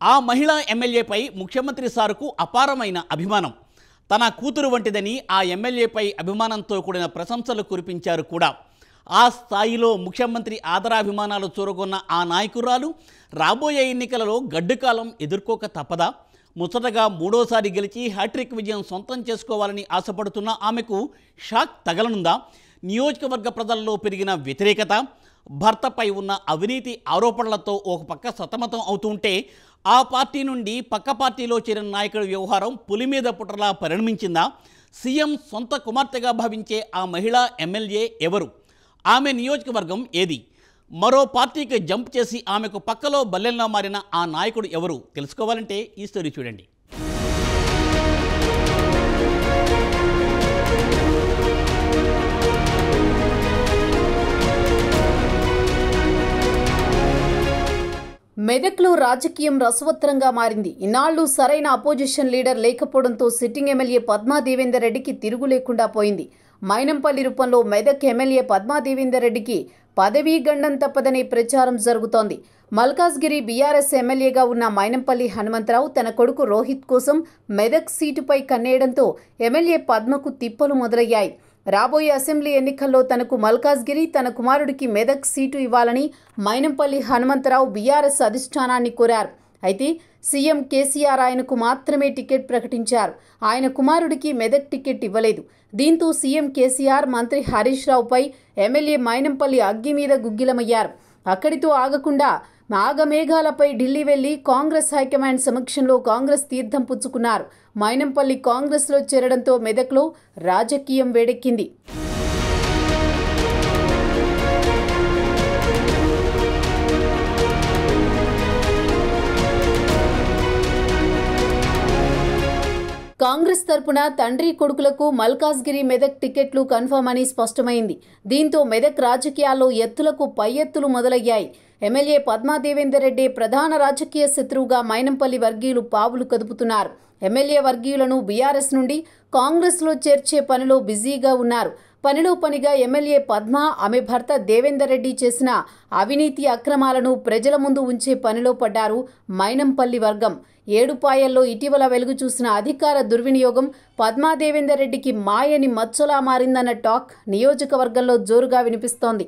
ఆ మహిళా ఎమ్మెల్యేపై ముఖ్యమంత్రి సారుకు అపారమైన అభిమానం తన కూతురు వంటిదని ఆ ఎమ్మెల్యేపై అభిమానంతో కూడిన ప్రశంసలు కురిపించారు కూడా ఆ స్థాయిలో ముఖ్యమంత్రి ఆదరాభిమానాలు చూరగొన్న ఆ నాయకురాలు రాబోయే ఎన్నికలలో గడ్డుకాలం ఎదుర్కోక తప్పదా ముచ్చటగా మూడోసారి గెలిచి హ్యాట్రిక్ విజయం సొంతం చేసుకోవాలని ఆశపడుతున్న ఆమెకు షాక్ తగలనుందా నియోజకవర్గ ప్రజల్లో పెరిగిన వ్యతిరేకత భర్తపై ఉన్న అవినీతి ఆరోపణలతో ఒక పక్క సతమతం అవుతుంటే ఆ పార్టీ నుండి పక్క పార్టీలో చేరిన నాయకుడి వ్యవహారం పులి మీద పుట్టలా పరిణమించిందా సీఎం సొంత కుమార్తెగా భావించే ఆ మహిళా ఎమ్మెల్యే ఎవరు ఆమె నియోజకవర్గం ఏది మరో పార్టీకి జంప్ చేసి ఆమెకు పక్కలో బల్లెంలో మారిన ఆ నాయకుడు ఎవరు తెలుసుకోవాలంటే ఈ స్టోరీ చూడండి మెదక్లో రాజకీయం రసవత్తరంగా మారింది ఇన్నాళ్లు సరైన అపోజిషన్ లీడర్ లేకపోవడంతో సిట్టింగ్ ఎమ్మెల్యే పద్మా దేవేందర్ రెడ్డికి తిరుగు లేకుండా పోయింది మైనంపల్లి రూపంలో మెదక్ ఎమ్మెల్యే పద్మా దేవేందర్ రెడ్డికి పదవీ గండం తప్పదనే ప్రచారం జరుగుతోంది మల్కాజ్గిరి బీఆర్ఎస్ ఎమ్మెల్యేగా ఉన్న మైనంపల్లి హనుమంతరావు తన కొడుకు రోహిత్ కోసం మెదక్ సీటుపై కన్నేయడంతో ఎమ్మెల్యే పద్మకు తిప్పలు మొదలయ్యాయి రాబోయే అసెంబ్లీ ఎన్నికల్లో తనకు మల్కాజ్గిరి తన కుమారుడికి మెదక్ సీటు ఇవ్వాలని మైనంపల్లి హనుమంతరావు బీఆర్ఎస్ అధిష్టానాన్ని కోరారు అయితే సీఎం కేసీఆర్ ఆయనకు మాత్రమే టికెట్ ప్రకటించారు ఆయన కుమారుడికి మెదక్ టికెట్ ఇవ్వలేదు దీంతో సీఎం కేసీఆర్ మంత్రి హరీష్ రావుపై ఎమ్మెల్యే మైనంపల్లి అగ్గి మీద గుగ్గిలమయ్యారు అక్కడితో ఆగకుండా నాగమేఘాలపై ఢిల్లీ వెళ్లి కాంగ్రెస్ హైకమాండ్ సమక్షంలో కాంగ్రెస్ తీర్థం పుచ్చుకున్నారు మైనంపల్లి కాంగ్రెస్లో చేరడంతో మెదక్లో రాజకీయం వేడెక్కింది కాంగ్రెస్ తరపున తండ్రి కొడుకులకు మల్కాజ్గిరి మెదక్ టికెట్లు కన్ఫర్మ్ అని స్పష్టమైంది దీంతో మెదక్ రాజకీయాల్లో ఎత్తులకు పై ఎత్తులు మొదలయ్యాయి ఎమ్మెల్యే పద్మా దేవేందర్ రెడ్డి ప్రధాన రాజకీయ శత్రువుగా మైనంపల్లి వర్గీయులు పావులు కదుపుతున్నారు ఎమ్మెల్యే వర్గీయులను బీఆర్ఎస్ నుండి కాంగ్రెస్లో చేర్చే పనిలో బిజీగా ఉన్నారు పనిలో పనిగా ఎమ్మెల్యే పద్మ ఆమె భర్త దేవేందర్ రెడ్డి చేసిన అవినీతి అక్రమాలను ప్రజల ముందు ఉంచే పనిలో పడ్డారు మైనంపల్లి వర్గం ఏడుపాయల్లో ఇటీవల వెలుగు చూసిన అధికార దుర్వినియోగం పద్మా దేవేందర్ రెడ్డికి మాయని మచ్చలా మారిందన్న టాక్ నియోజకవర్గంలో జోరుగా వినిపిస్తోంది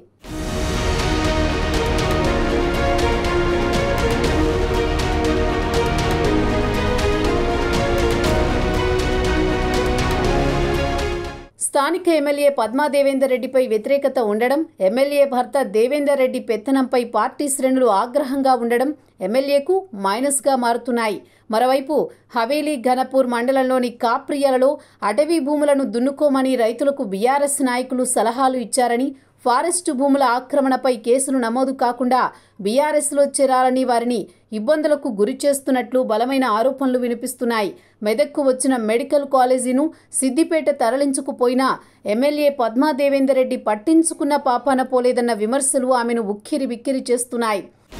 స్థానిక ఎమ్మెల్యే పద్మా దేవేందర్ రెడ్డిపై వ్యతిరేకత ఉండడం ఎమ్మెల్యే భర్త దేవేందర్ రెడ్డి పెత్తనంపై పార్టీ శ్రేణులు ఆగ్రహంగా ఉండడం ఎమ్మెల్యేకు మైనస్గా మారుతున్నాయి మరోవైపు హవేలీ ఘనపూర్ మండలంలోని కాప్రియాలలో అటవీ భూములను దున్నుకోమని రైతులకు బీఆర్ఎస్ నాయకులు సలహాలు ఇచ్చారని ఫారెస్టు భూముల ఆక్రమణపై కేసులు నమోదు కాకుండా బీఆర్ఎస్లో చేరాలని వారిని ఇబ్బందులకు గురి చేస్తున్నట్లు బలమైన ఆరోపణలు వినిపిస్తున్నాయి మెదక్కు వచ్చిన మెడికల్ కాలేజీను సిద్దిపేట తరలించుకుపోయినా ఎమ్మెల్యే పద్మా దేవేందర్ రెడ్డి పట్టించుకున్న పాపాన పోలేదన్న విమర్శలు ఆమెను ఉక్కిరి బిక్కిరి చేస్తున్నాయి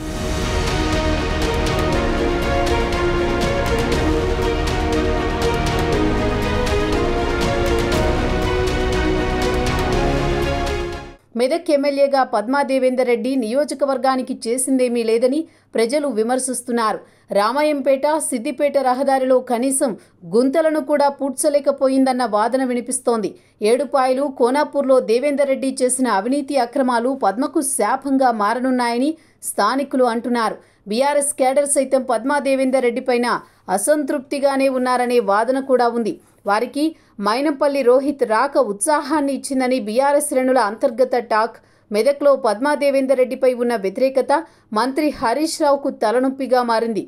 మెదక్ ఎమ్మెల్యేగా పద్మా దేవేందర్ రెడ్డి నియోజకవర్గానికి చేసిందేమీ లేదని ప్రజలు విమర్శిస్తున్నారు రామాయంపేట సిద్దిపేట రహదారిలో కనీసం గుంతలను కూడా పూడ్చలేకపోయిందన్న వాదన వినిపిస్తోంది ఏడుపాయలు కోనాపూర్లో దేవేందర్ రెడ్డి చేసిన అవినీతి అక్రమాలు పద్మకు శాపంగా మారనున్నాయని స్థానికులు అంటున్నారు బీఆర్ఎస్ కేడర్ సైతం పద్మా దేవేందర్ రెడ్డిపైన అసంతృప్తిగానే ఉన్నారనే వాదన కూడా ఉంది వారికి మైనంపల్లి రోహిత్ రాక ఉత్సాహాన్ని ఇచ్చిందని బీఆర్ఎస్ శ్రేణుల అంతర్గత టాక్ మెదక్లో పద్మా దేవేందర్ రెడ్డిపై ఉన్న వ్యతిరేకత మంత్రి హరీష్ రావుకు తలనొప్పిగా మారింది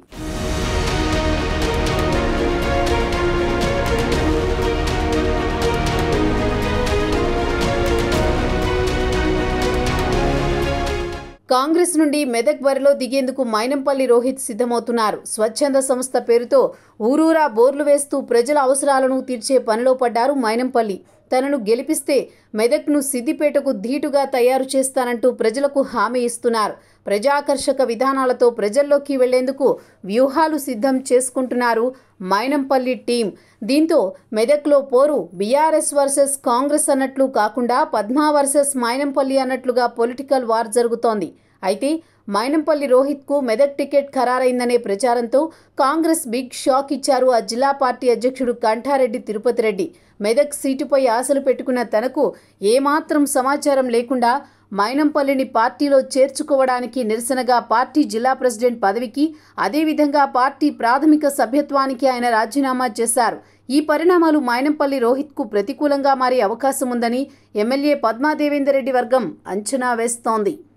కాంగ్రెస్ నుండి మెదక్ బరిలో దిగేందుకు మైనంపల్లి రోహిత్ సిద్ధమవుతున్నారు స్వచ్ఛంద సంస్థ పేరుతో ఊరూరా బోర్లు వేస్తూ ప్రజల అవసరాలను తీర్చే పనిలో పడ్డారు మైనంపల్లి తనను గెలిపిస్తే మెదక్ను సిద్దిపేటకు ధీటుగా తయారు చేస్తానంటూ ప్రజలకు హామీ ఇస్తున్నారు ప్రజాకర్షక విధానాలతో ప్రజల్లోకి వెళ్లేందుకు వ్యూహాలు సిద్ధం చేసుకుంటున్నారు మైనంపల్లి టీం దీంతో మెదక్లో పోరు బీఆర్ఎస్ వర్సెస్ కాంగ్రెస్ అన్నట్లు కాకుండా పద్మా వర్సెస్ మైనంపల్లి అన్నట్లుగా పొలిటికల్ వార్ జరుగుతోంది అయితే మైనంపల్లి రోహిత్కు మెదక్ టికెట్ ఖరారైందనే ప్రచారంతో కాంగ్రెస్ బిగ్ షాక్ ఇచ్చారు ఆ జిల్లా పార్టీ అధ్యక్షుడు కంఠారెడ్డి తిరుపతి రెడ్డి మెదక్ సీటుపై ఆశలు పెట్టుకున్న తనకు ఏమాత్రం సమాచారం లేకుండా మైనంపల్లిని పార్టీలో చేర్చుకోవడానికి నిరసనగా పార్టీ జిల్లా ప్రెసిడెంట్ పదవికి అదేవిధంగా పార్టీ ప్రాథమిక సభ్యత్వానికి ఆయన రాజీనామా చేశారు ఈ పరిణామాలు మైనంపల్లి రోహిత్కు ప్రతికూలంగా మారే అవకాశం ఉందని ఎమ్మెల్యే పద్మాదేవేందర్ రెడ్డి వర్గం అంచనా వేస్తోంది